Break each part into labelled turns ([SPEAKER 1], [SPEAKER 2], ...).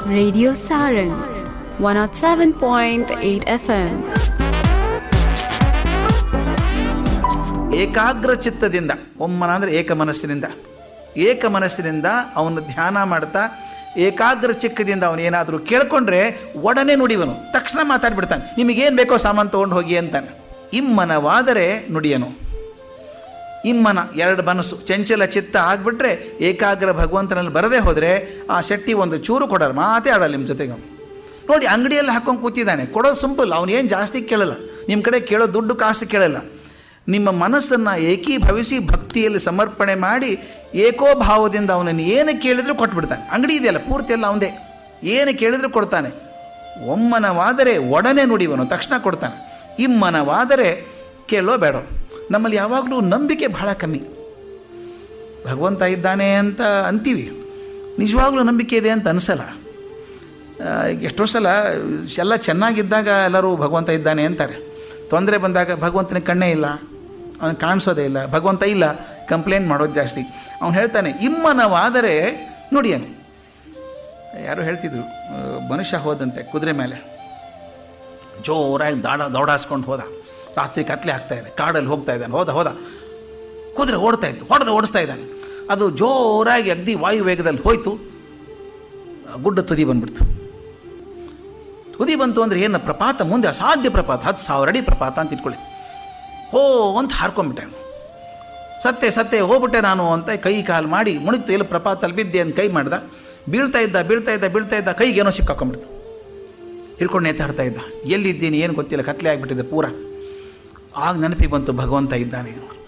[SPEAKER 1] Radio Saran 107.8 FM.
[SPEAKER 2] ಏಕಾಗ್ರ ಚಿತ್ತದಿಂದ ಒಮ್ಮನ ಅಂದರೆ ಏಕ ಮನಸ್ಸಿನಿಂದ ಏಕ ಮನಸ್ಸಿನಿಂದ ಅವನು ಧ್ಯಾನ ಮಾಡ್ತಾ ಏಕಾಗ್ರ ಚಿಕ್ಕದಿಂದ ಅವನು ಏನಾದರೂ ಕೇಳ್ಕೊಂಡ್ರೆ ಒಡನೆ ನುಡಿವನು ತಕ್ಷಣ ಮಾತಾಡ್ಬಿಡ್ತಾನೆ ನಿಮಗೇನು ಬೇಕೋ ಸಾಮಾನು ತೊಗೊಂಡು ಹೋಗಿ ಅಂತಾನೆ ಇಮ್ಮನವಾದರೆ ನುಡಿಯನು ಇಮ್ಮನ ಎರಡು ಮನಸ್ಸು ಚಂಚಲ ಚಿತ್ತ ಆಗಿಬಿಟ್ರೆ ಏಕಾಗ್ರ ಭಗವಂತನಲ್ಲಿ ಬರದೇ ಹೋದರೆ ಆ ಶೆಟ್ಟಿ ಒಂದು ಚೂರು ಕೊಡಲ್ಲ ಮಾತೇ ಆಡಲ್ಲ ನಿಮ್ಮ ಜೊತೆಗೆ ಅವ್ನು. ನೋಡಿ ಅಂಗಡಿಯಲ್ಲಿ ಹಾಕೊಂಡು ಕೂತಿದ್ದಾನೆ ಕೊಡೋದು ಸಿಂಪಲ್ ಅವನು ಏನು ಜಾಸ್ತಿ ಕೇಳಲ್ಲ ನಿಮ್ಮ ಕಡೆ ಕೇಳೋ ದುಡ್ಡು ಕಾಸು ಕೇಳಲ್ಲ ನಿಮ್ಮ ಮನಸ್ಸನ್ನು ಏಕೀಭವಿಸಿ ಭಕ್ತಿಯಲ್ಲಿ ಸಮರ್ಪಣೆ ಮಾಡಿ ಏಕೋಭಾವದಿಂದ ಅವನನ್ನು ಏನು ಕೇಳಿದರೂ ಕೊಟ್ಬಿಡ್ತಾನೆ ಅಂಗಡಿ ಇದೆಯಲ್ಲ ಪೂರ್ತಿ ಎಲ್ಲ ಅವನದೇ ಏನು ಕೇಳಿದರೂ ಕೊಡ್ತಾನೆ ಒಮ್ಮನವಾದರೆ ಒಡನೆ ನುಡಿವನು ತಕ್ಷಣ ಕೊಡ್ತಾನೆ ಇಮ್ಮನವಾದರೆ ಕೇಳೋ ಬೇಡ ನಮ್ಮಲ್ಲಿ ಯಾವಾಗಲೂ ನಂಬಿಕೆ ಬಹಳ ಕಮ್ಮಿ ಭಗವಂತ ಇದ್ದಾನೆ ಅಂತ ಅಂತೀವಿ ನಿಜವಾಗ್ಲೂ ನಂಬಿಕೆ ಇದೆ ಅಂತ ಅನಿಸಲ್ಲ ಆ, ಎಷ್ಟೋ ಸಲ ಎಲ್ಲ ಚೆನ್ನಾಗಿದ್ದಾಗ ಎಲ್ಲರೂ ಭಗವಂತ ಇದ್ದಾನೆ ಅಂತಾರೆ ತೊಂದರೆ ಬಂದಾಗ ಭಗವಂತನ ಕಣ್ಣೇ ಇಲ್ಲ ಅವನು ಕಾಣಿಸೋದೇ ಇಲ್ಲ ಭಗವಂತ ಇಲ್ಲ ಕಂಪ್ಲೇಂಟ್ ಮಾಡೋದು ಜಾಸ್ತಿ ಅವನು ಹೇಳ್ತಾನೆ ಇಮ್ಮನವಾದರೆ ನುಡಿಯನು ಯಾರು ಹೇಳ್ತಿದ್ರು ಆ, ಮನುಷ್ಯ ಹೋದಂತೆ ಕುದುರೆ ಮೇಲೆ ಜೋರಾಗಿ ದಾಡ ದೌಡಾಸ್ಕೊಂಡು ಹೋದ ರಾತ್ರಿ ಕತ್ಲೆ ಆಗ್ತಾ ಇದೆ ಕಾಡಲ್ಲಿ ಹೋಗ್ತಾ ಇದ್ದಾನೆ ಹೋದ ಹೋದ ಕುದುರೆ ಓಡ್ತಾ ಇತ್ತು ಹೊಡೆದು ಓಡಿಸ್ತಾ ಇದ್ದಾನೆ ಅದು ಜೋರಾಗಿ ಅಗ್ದಿ ವಾಯು ವೇಗದಲ್ಲಿ ಹೋಯ್ತು ಗುಡ್ಡ ತುದಿ ಬಂದ್ಬಿಡ್ತು ತುದಿ ಬಂತು ಅಂದರೆ ಏನು ಪ್ರಪಾತ ಮುಂದೆ ಅಸಾಧ್ಯ ಪ್ರಪಾತ ಹತ್ತು ಸಾವಿರ ಅಡಿ ಪ್ರಪಾತ ಅಂತ ಇಟ್ಕೊಳ್ಳಿ ಹೋ ಅಂತ ಹಾರ್ಕೊಂಬಿಟ್ಟೆ ಅವನು ಸತ್ತೆ ಸತ್ತೆ ಹೋಗ್ಬಿಟ್ಟೆ ನಾನು ಅಂತ ಕೈ ಕಾಲು ಮಾಡಿ ಮುಣಿತು ಎಲ್ಲ ಪ್ರಪಾತಲ್ಲಿ ಬಿದ್ದೆ ಅಂತ ಕೈ ಮಾಡ್ದ ಬೀಳ್ತಾ ಇದ್ದ ಬೀಳ್ತಾ ಇದ್ದ ಬೀಳ್ತಾ ಇದ್ದ ಕೈಗೇನೋ ಸಿಕ್ಕಾಕೊಂಡ್ಬಿಡ್ತು ಹಿಡ್ಕೊಂಡು ನೇತಾಡ್ತಾ ಇದ್ದ ಎಲ್ಲಿದ್ದೀನಿ ಏನು ಗೊತ್ತಿಲ್ಲ ಕತ್ಲೆ ಆಗಿಬಿಟ್ಟಿದೆ ಪೂರ ಆಗ ನೆನಪಿಗೆ ಬಂತು ಭಗವಂತ ಇದ್ದಾನೆ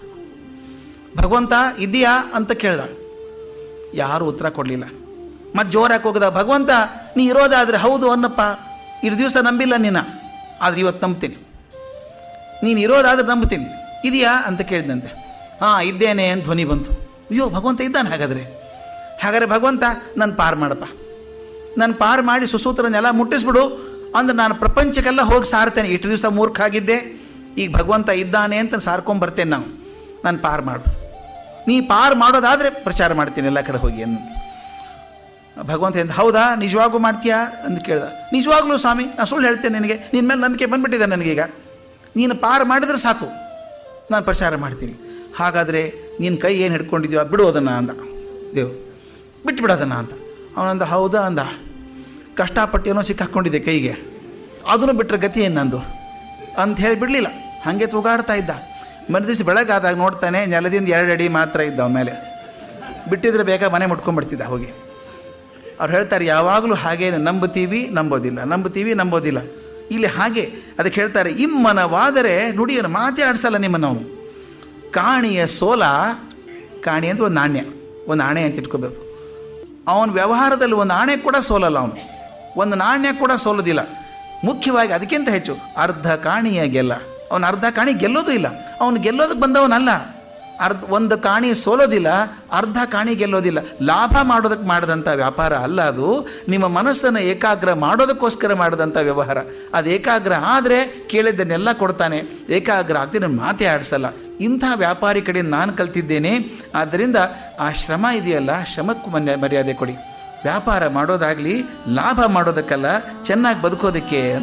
[SPEAKER 2] ಭಗವಂತ ಇದೆಯಾ ಅಂತ ಕೇಳ್ದ ಯಾರೂ ಉತ್ತರ ಕೊಡಲಿಲ್ಲ ಮತ್ತೆ ಜೋರಾಗಿ ಹೋಗದ ಭಗವಂತ ನೀ ಇರೋದಾದರೆ ಹೌದು ಅನ್ನಪ್ಪ ಇಷ್ಟು ದಿವಸ ನಂಬಿಲ್ಲ ನಿನ್ನ ಆದರೆ ಇವತ್ತು ನಂಬ್ತೀನಿ ನೀನು ಇರೋದಾದ್ರೆ ನಂಬ್ತೀನಿ ಇದೆಯಾ ಅಂತ ಕೇಳಿದಂತೆ ಹಾಂ ಇದ್ದೇನೆ ಅಂತ ಧ್ವನಿ ಬಂತು ಅಯ್ಯೋ ಭಗವಂತ ಇದ್ದಾನೆ ಹಾಗಾದರೆ ಹಾಗಾದರೆ ಭಗವಂತ ನನ್ನ ಪಾರು ಮಾಡಪ್ಪ ನನ್ನ ಪಾರು ಮಾಡಿ ಸುಸೂತ್ರನೆಲ್ಲ ಮುಟ್ಟಿಸ್ಬಿಡು ಅಂದ್ರೆ ನಾನು ಪ್ರಪಂಚಕ್ಕೆಲ್ಲ ಹೋಗಿ ಸಾರ್ತೇನೆ ಇಷ್ಟು ದಿವಸ ಮೂರ್ಖ ಆಗಿದ್ದೆ ಈಗ ಭಗವಂತ ಇದ್ದಾನೆ ಅಂತ ಸಾರ್ಕೊಂಬರ್ತೇನೆ ನಾನು ನಾನು ಪಾರು ಮಾಡು ನೀ ಪಾರು ಮಾಡೋದಾದರೆ ಪ್ರಚಾರ ಮಾಡ್ತೀನಿ ಎಲ್ಲ ಕಡೆ ಹೋಗಿ ಅನ್ನು ಭಗವಂತ ಎಂದ ಹೌದಾ ನಿಜವಾಗೂ ಮಾಡ್ತೀಯಾ ಅಂತ ಕೇಳ್ದ ನಿಜವಾಗ್ಲೂ ಸ್ವಾಮಿ ನಾನು ಸುಳ್ಳು ಹೇಳ್ತೇನೆ ನಿನಗೆ ನಿನ್ನ ಮೇಲೆ ನಂಬಿಕೆ ಬಂದ್ಬಿಟ್ಟಿದೆ ನನಗೀಗ ನೀನು ಪಾರು ಮಾಡಿದ್ರೆ ಸಾಕು ನಾನು ಪ್ರಚಾರ ಮಾಡ್ತೀನಿ ಹಾಗಾದರೆ ನಿನ್ನ ಕೈ ಏನು ಹಿಡ್ಕೊಂಡಿದ್ಯೋ ಬಿಡು ಅದನ್ನು ಅಂದ ದೇವ್ ಬಿಟ್ಬಿಡು ಅದನ್ನು ಅಂತ ಅವನಂದ ಹೌದಾ ಅಂದ ಕಷ್ಟಪಟ್ಟು ಏನೋ ಸಿಕ್ಕಾಕೊಂಡಿದ್ದೆ ಕೈಗೆ ಅದನ್ನು ಬಿಟ್ಟರೆ ಗತಿ ಏನು ನಂದು ಅಂತ ಹೇಳಿ ಬಿಡಲಿಲ್ಲ ಹಾಗೆ ತೂಗಾಡ್ತಾ ಇದ್ದ ಮರುದಿವ್ಸ ಬೆಳಗಾದಾಗ ನೋಡ್ತಾನೆ ನೆಲದಿಂದ ಎರಡು ಅಡಿ ಮಾತ್ರ ಇದ್ದ ಅವನ ಮೇಲೆ ಬಿಟ್ಟಿದ್ರೆ ಬೇಗ ಮನೆ ಮುಟ್ಕೊಂಡ್ಬಿಡ್ತಿದ್ದ ಹೋಗಿ ಅವ್ರು ಹೇಳ್ತಾರೆ ಯಾವಾಗಲೂ ಹಾಗೇ ನಂಬುತ್ತೀವಿ ನಂಬೋದಿಲ್ಲ ನಂಬುತ್ತೀವಿ ನಂಬೋದಿಲ್ಲ ಇಲ್ಲಿ ಹಾಗೆ ಅದಕ್ಕೆ ಹೇಳ್ತಾರೆ ಇಮ್ಮನವಾದರೆ ನುಡಿಯನ್ನು ಮಾತೇ ಆಡಿಸಲ್ಲ ನಿಮ್ಮನ್ನು ಅವನು ಕಾಣಿಯ ಸೋಲ ಕಾಣಿ ಅಂದರೆ ಒಂದು ನಾಣ್ಯ ಒಂದು ಆಣೆ ಅಂತ ಇಟ್ಕೋಬೇಕು ಅವನ ವ್ಯವಹಾರದಲ್ಲಿ ಒಂದು ಆಣೆ ಕೂಡ ಸೋಲಲ್ಲ ಅವನು ಒಂದು ನಾಣ್ಯ ಕೂಡ ಸೋಲೋದಿಲ್ಲ ಮುಖ್ಯವಾಗಿ ಅದಕ್ಕಿಂತ ಹೆಚ್ಚು ಅರ್ಧ ಕಾಣಿಯ ಗೆಲ್ಲ ಅವನು ಅರ್ಧ ಕಾಣಿ ಗೆಲ್ಲೋದು ಇಲ್ಲ ಅವನು ಗೆಲ್ಲೋದಕ್ಕೆ ಬಂದವನಲ್ಲ ಅರ್ಧ ಒಂದು ಕಾಣಿ ಸೋಲೋದಿಲ್ಲ ಅರ್ಧ ಕಾಣಿ ಗೆಲ್ಲೋದಿಲ್ಲ ಲಾಭ ಮಾಡೋದಕ್ಕೆ ಮಾಡಿದಂಥ ವ್ಯಾಪಾರ ಅಲ್ಲ ಅದು ನಿಮ್ಮ ಮನಸ್ಸನ್ನು ಏಕಾಗ್ರ ಮಾಡೋದಕ್ಕೋಸ್ಕರ ಮಾಡಿದಂಥ ವ್ಯವಹಾರ ಅದು ಏಕಾಗ್ರ ಆದರೆ ಕೇಳಿದ್ದನ್ನೆಲ್ಲ ಕೊಡ್ತಾನೆ ಏಕಾಗ್ರ ಆಗ್ತೀನಿ ಮಾತೇ ಆಡಿಸಲ್ಲ ಇಂಥ ವ್ಯಾಪಾರಿ ಕಡೆ ನಾನು ಕಲ್ತಿದ್ದೇನೆ ಆದ್ದರಿಂದ ಆ ಶ್ರಮ ಇದೆಯಲ್ಲ ಶ್ರಮಕ್ಕೂ ಮನ್ಯ ಮರ್ಯಾದೆ ಕೊಡಿ ವ್ಯಾಪಾರ ಮಾಡೋದಾಗಲಿ ಲಾಭ ಮಾಡೋದಕ್ಕಲ್ಲ ಚೆನ್ನಾಗಿ ಬದುಕೋದಕ್ಕೆ